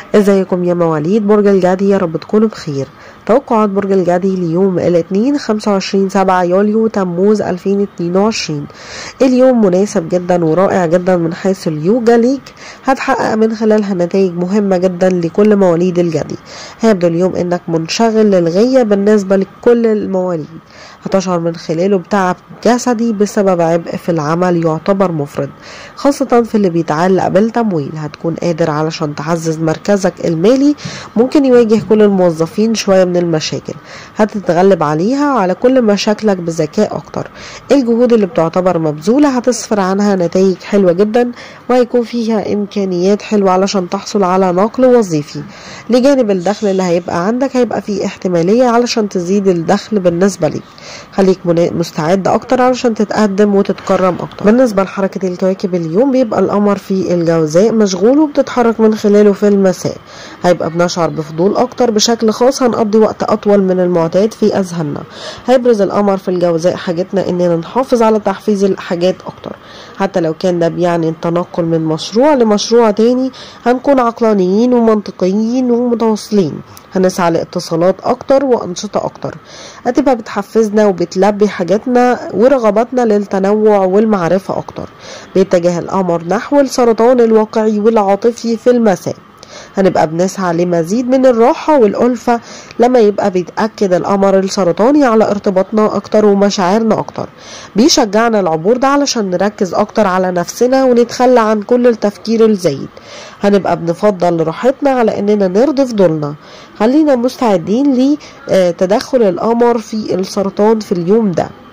ازيكم يا مواليد برج الجدي يا رب تكونوا بخير توقعات برج الجدي ليوم الاثنين 25 7 يوليو تموز 2022 اليوم مناسب جدا ورائع جدا من حيث اليوجا ليك هتحقق من خلالها نتائج مهمة جدا لكل مواليد الجدي هيبدو اليوم انك منشغل للغاية بالنسبة لكل المواليد هتشعر من خلاله بتعب جسدي بسبب عبء في العمل يعتبر مفرط خاصة في اللي بيتعلق بالتمويل هتكون قادر علشان تعزز مركزك المالي ممكن يواجه كل الموظفين شوية من المشاكل هتتغلب عليها على كل مشاكلك بذكاء أكتر الجهود اللي بتعتبر مبذولة هتسفر عنها نتائج حلوة جدا وهيكون فيها إمكانيات حلوة علشان تحصل على نقل وظيفي لجانب الدخل اللي هيبقى عندك هيبقى فيه احتمالية علشان تزيد الدخل بالنسبة ليك خليك مستعد أكتر علشان تتقدم وتتكرم أكتر بالنسبة لحركة الكواكب اليوم بيبقى القمر في الجوزاء مشغول وبتتحرك من خلاله في المساء هيبقى بنشعر بفضول أكتر بشكل خاص هنقضي وقت أطول من المعتاد في أذهاننا هيبرز القمر في الجوزاء حاجتنا إننا نحافظ على تحفيز الحاجات أكتر حتى لو كان ده بيعني التنقل من مشروع لمشروع تاني هنكون عقلانيين ومنطقيين ومتواصلين هنسعى لاتصالات أكتر وأنشطة أكتر هتبقى بتحفزنا وبتلبي حاجاتنا ورغباتنا للتنوع والمعرفة أكتر بيتجه القمر نحو السرطان الواقعي والعاطفي في المساء هنبقى بنسعى لمزيد من الراحة والألفة لما يبقى بيتأكد القمر السرطاني على ارتباطنا أكتر ومشاعرنا أكتر بيشجعنا العبور ده علشان نركز أكتر على نفسنا ونتخلى عن كل التفكير الزايد هنبقى بنفضل راحتنا على إننا نرضي فضولنا خلينا مستعدين لتدخل القمر في السرطان في اليوم ده